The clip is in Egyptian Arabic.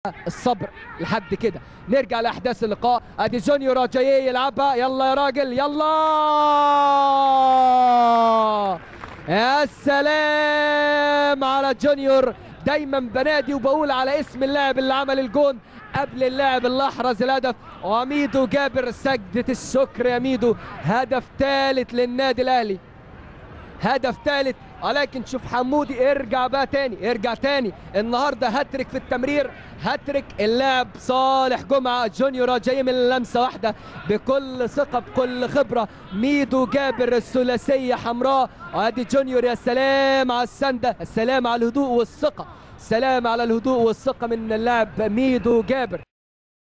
الصبر لحد كده نرجع لاحداث اللقاء ادي جونيور جاي يلعبها يلا يا راجل يلا يا سلام على جونيور دايما بنادي وبقول على اسم اللاعب اللي عمل الجون قبل اللاعب اللي احرز الهدف وميدو جابر سجدة الشكر يا ميدو هدف ثالث للنادي الاهلي هدف ثالث ولكن شوف حمودي ارجع بقى تاني ارجع تاني النهارده هاتريك في التمرير هاتريك اللاعب صالح جمعه جونيور جاي من لمسه واحده بكل ثقه بكل خبره ميدو جابر الثلاثيه حمراء وادي جونيور يا سلام على السنده السلام على الهدوء والثقه سلام على الهدوء والثقه من اللاعب ميدو جابر